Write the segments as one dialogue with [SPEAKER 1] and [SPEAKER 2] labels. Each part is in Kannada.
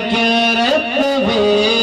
[SPEAKER 1] ಅನರ್ಕ್ಯರತ್ವವೇ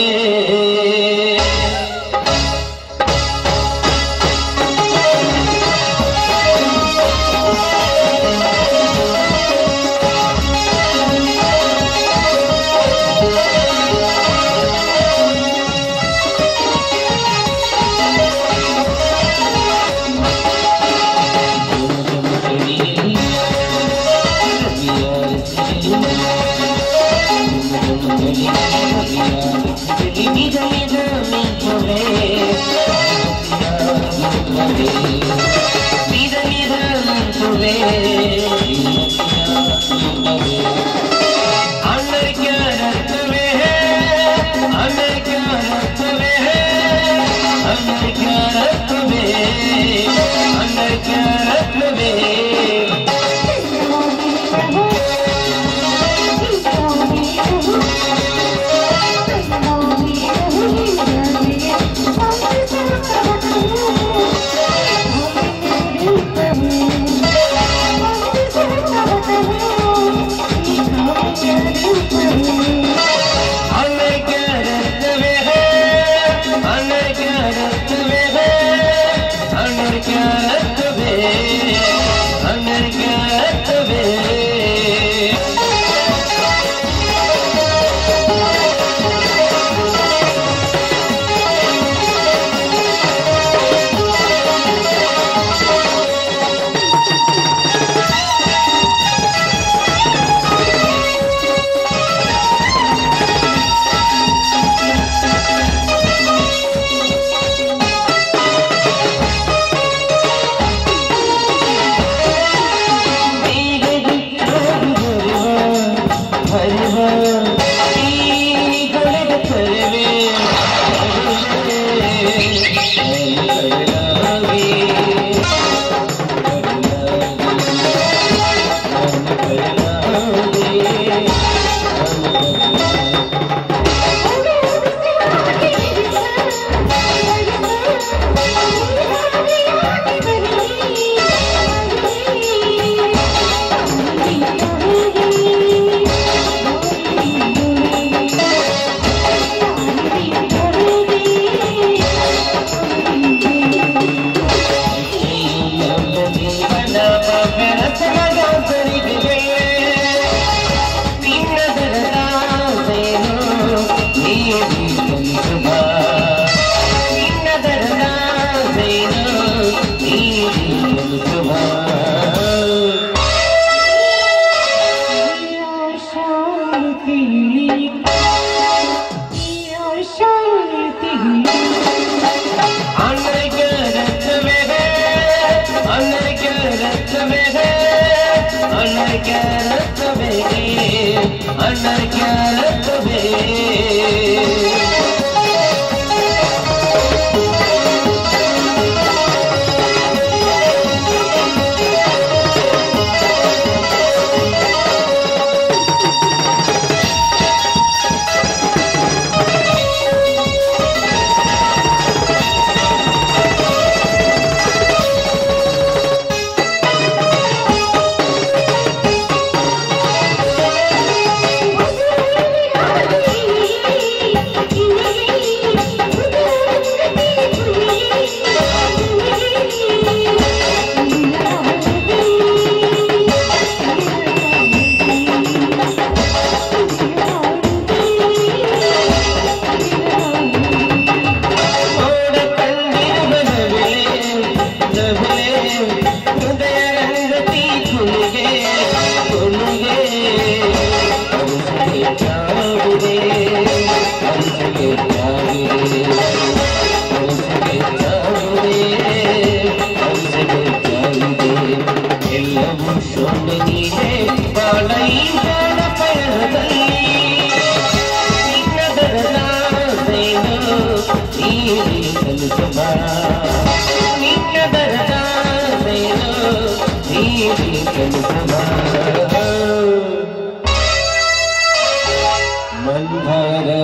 [SPEAKER 1] ಮಂದರ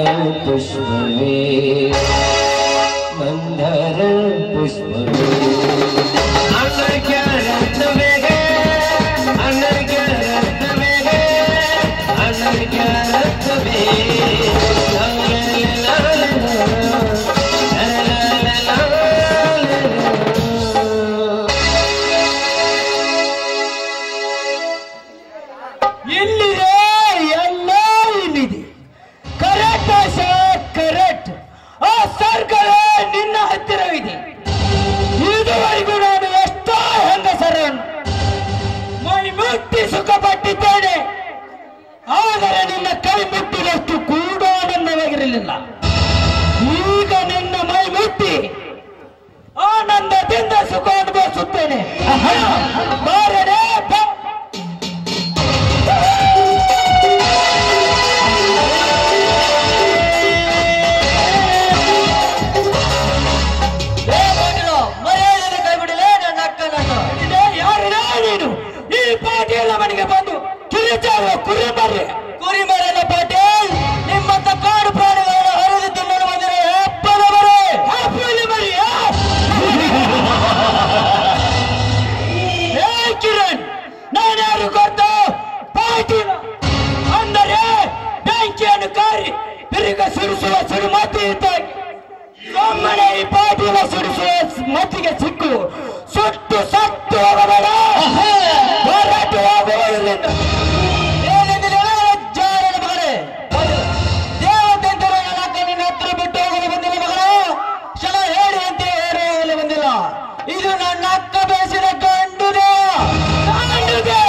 [SPEAKER 1] ಪುಷ್ಪವೇ ಮಂದರ ಪುಷ್ಪವೇ ಅನರ್ಘ್ಯರತ್ನವೇ ಅನರ್ಘ್ಯರತ್ನವೇ ಅನರ್ಘ್ಯರತ್ನವೇ ಪುಷ್ಪವೇ
[SPEAKER 2] ಇಲ್ಲಿದೆ ಎಲ್ಲ ಇಲ್ಲಿದೆ ಕರೆಕ್ಟ್ ಆಶಾ ಕರೆಕ್ಟ್ ಆ ಸರ್ಕಲೇ ನಿನ್ನ ಹತ್ತಿರವಿದೆ ಇದುವರೆಗೂ ನಾನು ಎಷ್ಟೋ ಹೆಂಗಸರನ್ನು ಮೈ ಮುಟ್ಟಿ ಸುಖಪಟ್ಟಿದ್ದೇನೆ ಆದರೆ ನಿನ್ನ ಕೈ ಮುಟ್ಟಿದಷ್ಟು ಕೂಡ ಆನಂದವಾಗಿರಲಿಲ್ಲ ಈಗ ನಿನ್ನ ಮೈ ಮುಟ್ಟಿ ಆನಂದದಿಂದ ಸುಖ ಅನುಭವಿಸುತ್ತೇನೆ ಬಾರಡೆ ಬಾ.
[SPEAKER 1] ಮರ್ಯಾದೆ ಕೈ ಬಿಡಲೇ ನನ್ನ ಅಕ್ಕನನ್ನು
[SPEAKER 2] ಇದೇ ಯಾರಿದೆ ನೀನು ಈ ಪಾಟಿಯಲ್ಲ ಮನೆಗೆ ಬಂದು ಕಿರಿಚಾವ ಕುರಿ ಬರ್ರಿ
[SPEAKER 1] ಕುರಿ ಮರನ ಪಾಟೀಲ್ ನಿಮ್ಮಂತ ಕಾಡು ಪ್ರಾಣಿಗಳನ್ನು ಹರಿದು ತಿನ್ನಲು ಬಂದಿರೋ ಹೆಪ್ಪದ ಮರೆ
[SPEAKER 2] ಹಾಪುಲಿ ಮರಿ ಏ ಕಿರಣ್ ನಾನು ಯಾರು ಗೊತ್ತ ಪಾಟೀಲ ಅಂದರೆ ಬೆಂಕಿಯನ್ನು ಕಾರಿ ತಿರುಗ ಸುರಿಸುವ ಸುಡುಮತಿ ಇದ್ದಾಗಿ ಒಮ್ಮನೆ ಈ ಪಾಟೀಲ ಸುರಿಸುವ ಮತ್ತಿಗೆ ಸಿಕ್ಕು ಸುಟ್ಟು ಸತ್ತು ಹೋಗಬೇಡ ಹೊರಟು ಹೋಗುವ ಇಲ್ಲಿಂದ
[SPEAKER 1] ಏನೆಂದರೆ ಜಾರನ ಮಗನೇ ದೇವತೆಂದರೆ ನನ್ನ ಅಕ್ಕ ನಿನ್ನ ಹತ್ರ ಬಿಟ್ಟು ಹೋಗಲು ಬಂದಿಲ್ಲ ಮಗಳ ಕ್ಷಣ ಹೇಳಿ ಅಂತ ಹೇಳಿ ಬಂದಿಲ್ಲ ಇದು ನನ್ನ ಅಕ್ಕ ಬೇಸಿದ ಗಂಡುದೇ
[SPEAKER 2] ಗಂಡುದೆ.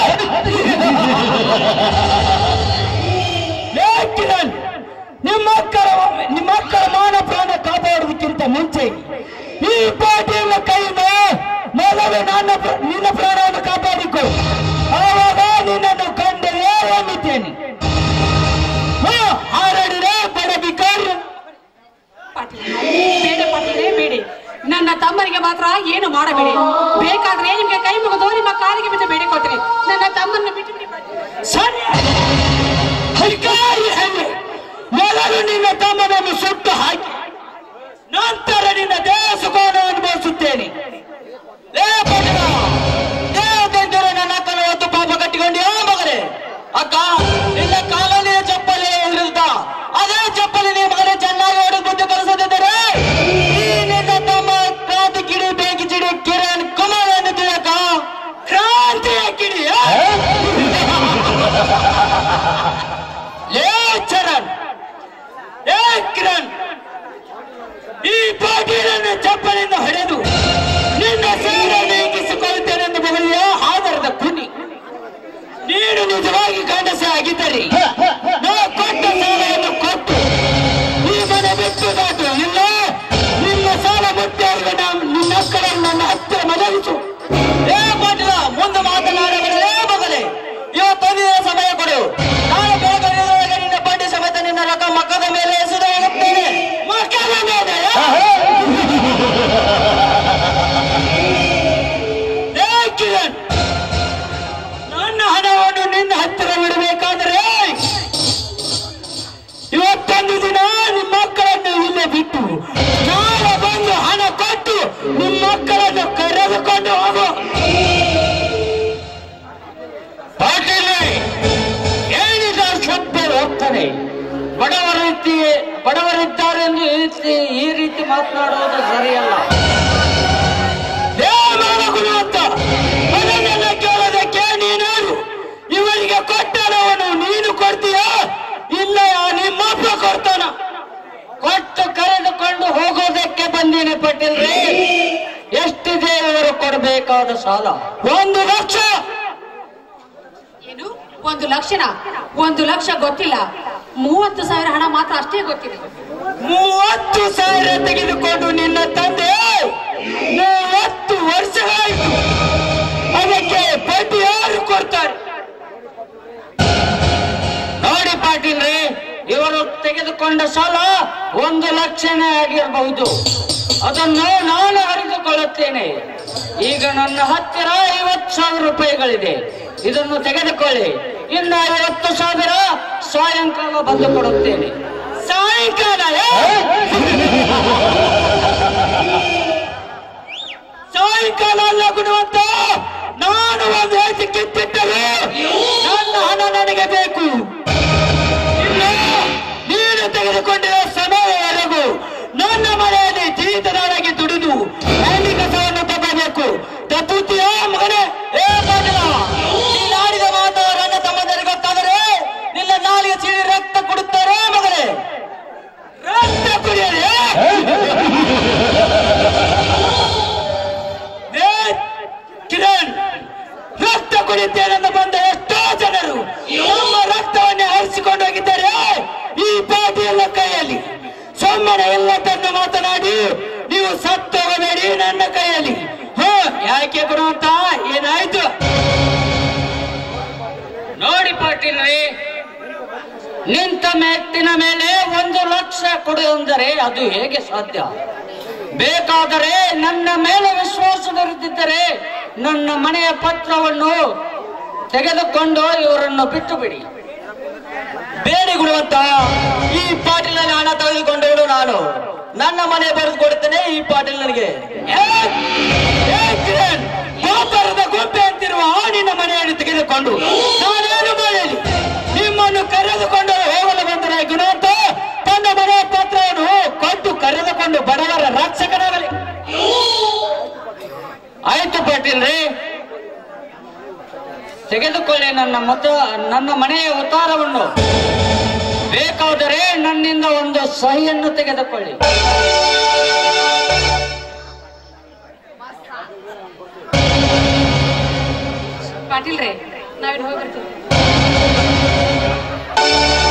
[SPEAKER 2] ಲೇ ಕಿರಣ್ ನಿಮ್ಮ ಮಕ್ಕಳ ನಿಮ್ಮ ಮಕ್ಕಳ ಮಾನ ಪ್ರಾಣ ಕಾಪಾಡುವುದಕ್ಕಿಂತ ಮುಂಚೆ ಈ ಪಾಟಿಯ ಕೈಯಿಂದ ಮೊದಲು ನನ್ನ ಪ್ರ- ನಿನ್ನ ಪ್ರಾಣವನ್ನು ಕಾಪಾಡಿಕೊ ಆವಾಗ ನಿನ್ನನ್ನು ಕಂಡರೆ ಎನ್ನುತ್ತೇನೆ ಹಾ, ಹಾರಾಡಿರೆ ಬಡ ಬಿಕಾರಿ
[SPEAKER 3] ಪಾಟೀಲ್ ಬೇಡ ಪಾಟೀಲೇ ಬೇಡಿ ನನ್ನ ತಮ್ಮನಿಗೆ ಮಾತ್ರ ಏನು ಮಾಡಬೇಡಿ ಬೇಕಾದ್ರೆ ನಿಮ್ಗೆ ಕೈ ಮುಗಿದು ನಿಮ್ಮ ಕಾಲಿಗೆ ಬಿಟ್ಟು ಬೇಡಿಕೊಳ್ತೀನಿ ನನ್ನ ತಮ್ಮನ್ನ ಬಿಟ್ಟು ಬಿಡಿ ಪಾಟೀಲ್.
[SPEAKER 2] ಸರಿ ಅಧಿಕಾರಿ ಹೆಣ್ಣೆ ಮೊದಲು ನಿನ್ನ ತಮ್ಮನನ್ನು ಸುಟ್ಟು ಹಾಕಿ ನಂತರ ನಿನ್ನ ದೇಹ ಸುಖವನ್ನು ಅನುಭವಿಸುತ್ತೇನೆ
[SPEAKER 1] ಲೇ ಪಾಟೀಲ ದೇವತೆಂದರೆ ನನ್ನ ಅಕ್ಕನ ಹೊತ್ತು ಪಾಪ ಕಟ್ಟಿಕೊಂಡಿಯೋ ಮಗನೇ ಅಕ್ಕ ನಿನ್ನ ಕಾಲಲ್ಲಿ ಚಪ್ಪಲಿ ಇರುತ್ತ ಅದೇ ಚಪ್ಪಲಿ ನೀ ಮಗನೇ ಚೆನ್ನಾಗಿ ಹೊಡೆದು ಬುದ್ಧಿ ಕಲಿಸದಿದ್ದರೆ ಈ ನಿನ್ನ ತಮ್ಮ ಕ್ರಾಂತಿ ಕಿಡಿ ಬೇಕಿ ಚಿಡಿ ಕಿರಣ್ ಕುಮಾರ್ ಎನ್ನುತ್ತೀಯ ಅಕ್ಕ
[SPEAKER 2] ಕ್ರಾಂತಿಯ ಕಿಡಿಯ ಲೇ ಚರಣ್ ಲೇ ಕಿರಣ್ ಈ ಪಾಟೀಲನ್ನು ಚಪ್ಪಲಿಂದ ಹೊಡೆದು ನಿನ್ನ ಸೇರ ನೀಗಿಸಿಕೊಳ್ಳುತ್ತೇನೆಂದು ಬಗೆಯ ಆಧಾರದ ಕುನಿ ನೀನು ನಿಜವಾಗಿ ಗಂಡಸೆ ಆಗಿದ್ದರೆ ನಾ ಕೊಟ್ಟ ಸಾಲವನ್ನು ಕೊಟ್ಟು ಈ ಮನೆ ಬಿಟ್ಟು ದಾಟು ಇಲ್ಲ ನಿನ್ನ ಸಾಲ ಮುಟ್ಟಿಯಾಗ ನಿನ್ನ ಅಕ್ಕರನ್ನು ನನ್ನ ಹತ್ತಿರ ಮನವಿಸು
[SPEAKER 1] ಏ ಪಾಟೀಲ ಮುಂದೆ ಮಾತನಾಡಬರಲೇ ಮಗನೇ ಇವತ್ತೊಂದಿನ ಸಮಯ ಕೊಡು ನಾನು ಬೇಗ ಇರುವಾಗ ನಿನ್ನ ಬಡ್ಡಿ ಸಮೇತ ನಿನ್ನ ರೊಕ್ಕ ಮಕ್ಕದ ಮೇಲೆ ಎಸೆದು ಹೋಗುತ್ತೇನೆ
[SPEAKER 2] ಮಕ್ಕಳ ಮೇಲೆ ಏ ಕಿರಣ್ ನನ್ನ ಹಣವನ್ನು ನಿನ್ನ ಹತ್ತಿರ ಬಿಡಬೇಕಾದರೆ ಇವತ್ತೊಂದು ದಿನ ನಿಮ್ಮ ಮಕ್ಕಳನ್ನು ಇಲ್ಲೇ ಬಿಟ್ಟು ನಾಳೆ ಬಂದು ಹಣ ಕೊಟ್ಟು ನಿಮ್ಮ ಮಕ್ಕಳನ್ನು ಕರೆದುಕೊಂಡು ಹೋಗು ಪಾಟೀಲ್ ಏನಿದ ಶಬ್ದ ಹೋಗ್ತಾನೆ ಬಡವರ ರೀತಿ ಬಡವರಿದ್ದಾರೆ ಎಂದು ಈ ರೀತಿ- ಈ ರೀತಿ ಮಾತನಾಡುವುದು ಸರಿಯಲ್ಲ ದೇವಗುರು ಅಂತ ಅದನ್ನೆಲ್ಲ ಕೇಳೋದಕ್ಕೆ ನೀನಾರು ಇವರಿಗೆ ಕೊಟ್ಟನವನು ನೀನು ಕೊಡ್ತೀಯಾ ಇಲ್ಲ ನಿಮ್ಮಪ್ಪ ಕೊಡ್ತಾನ ಕೊಟ್ಟು ಕರೆದುಕೊಂಡು ಹೋಗೋದಕ್ಕೆ ಬಂದೀನಿ ಪಟೇಲ್ರಿ ಎಷ್ಟಿದೆ ಇವರು ಕೊಡಬೇಕಾದ ಸಾಲ ಒಂದು ಲಕ್ಷ
[SPEAKER 3] ಏನು ಒಂದು ಲಕ್ಷನ ಒಂದು ಲಕ್ಷ ಗೊತ್ತಿಲ್ಲ ಮೂವತ್ತು ಸಾವಿರ ಹಣ ಮಾತ್ರ ಅಷ್ಟೇ ಗೊತ್ತಿದೆ
[SPEAKER 2] ಮೂವತ್ತು ಸಾವಿರ ತೆಗೆದುಕೊಂಡು ನಿನ್ನ ತಂದೆ ಮೂವತ್ತು ವರ್ಷಗಳಾಯಿತು ಅದಕ್ಕೆ ಬಡ್ಡಿ ಯಾರು ಕೊಡ್ತಾರೆ ನೋಡಿ ಪಾಟೀಲ್ರಿ ಇವರು ತೆಗೆದುಕೊಂಡ ಸಾಲ ಒಂದು ಲಕ್ಷನೇ ಆಗಿರಬಹುದು ಅದನ್ನು ನಾನು ಹರಿದುಕೊಳ್ಳುತ್ತೇನೆ ಈಗ ನನ್ನ ಹತ್ತಿರ ಐವತ್ತು ಸಾವಿರ ರೂಪಾಯಿಗಳಿದೆ ಇದನ್ನು ತೆಗೆದುಕೊಳ್ಳಿ ಇನ್ನು ಐವತ್ತು ಸಾವಿರ ಸಾಯಂಕಾಲ ಬಂದು ಕೊಡುತ್ತೇನೆ ಸಾಯಂಕಾಲ ಸಾಯಂಕಾಲ ಅಲ್ಲ ಗುಣವಂತ ನಾನು ಒಂದು ಹೆಜ್ಜೆ ಕಿತ್ತಿಟ್ಟರು ನನ್ನ ಹಣ ನನಗೆ ಬೇಕು ಇಲ್ಲ ಮಾಡಿ ನೀವು ಸತ್ತೋಗಬೇಡಿ ನನ್ನ ಕೈಯಲ್ಲಿ ಹ ಯಾಕೆ ಗುಣವಂತ ಏನಾಯ್ತು
[SPEAKER 1] ನೋಡಿ ಪಾಟೀಲ್ರಿ ನಿಂತ ಮೆತ್ತಿನ ಮೇಲೆ ಒಂದು ಲಕ್ಷ ಕೊಡು ಅಂದರೆ ಅದು ಹೇಗೆ ಸಾಧ್ಯ ಬೇಕಾದರೆ ನನ್ನ ಮೇಲೆ ವಿಶ್ವಾಸವಿರುತ್ತಿದ್ದರೆ ನನ್ನ ಮನೆಯ ಪತ್ರವನ್ನು ತೆಗೆದುಕೊಂಡು ಇವರನ್ನು ಬಿಟ್ಟು ಬಿಡಿ ಬೇಡಿ ಗುಣವಂತ ಈ ಪಾಟೀಲಲ್ಲಿ ಹಣ ತೆಗೆದುಕೊಂಡು ಬಿಡು ನಾನು ನನ್ನ ಮನೆ ಬರೆದು ಕೊಡುತ್ತೇನೆ ಈ ಪಾಟೀಲ್ ನನಗೆ
[SPEAKER 2] ಏ, ಏ ಕಿರಣ್, ವ್ಯಾಪಾರದ ಗೊಂಬೆ ಅಂತಿರುವ ಆ ನಿನ್ನ ಮನೆಯನ್ನು ತೆಗೆದುಕೊಂಡು ನಾನೇನು ಮಾಡಲಿ ನಿಮ್ಮನ್ನು ಕರೆದುಕೊಂಡು ಹೋಗಲು ಬಂದರೆ ಗುಣವಂತ ತನ್ನ ಮನೆಯ ಪತ್ರವನ್ನು ಕೊಟ್ಟು ಕರೆದುಕೊಂಡು ಬಡವರ ರಕ್ಷಕನಾಗಲಿ
[SPEAKER 1] ಆಯ್ತು ಪಾಟೀಲ್ರಿ ತೆಗೆದುಕೊಳ್ಳಿ ನನ್ನ ಮತ ನನ್ನ ಮನೆಯ ಉತ್ತಾರವನ್ನು ಬೇಕಾದರೆ ನನ್ನಿಂದ ಒಂದು ಸಹಿಯನ್ನು ತೆಗೆದುಕೊಳ್ಳಿ
[SPEAKER 3] ಪಾಟೀಲ್ರೇ ನಾವೇನು ಹೋಗಿ ಬರ್ತೀವಿ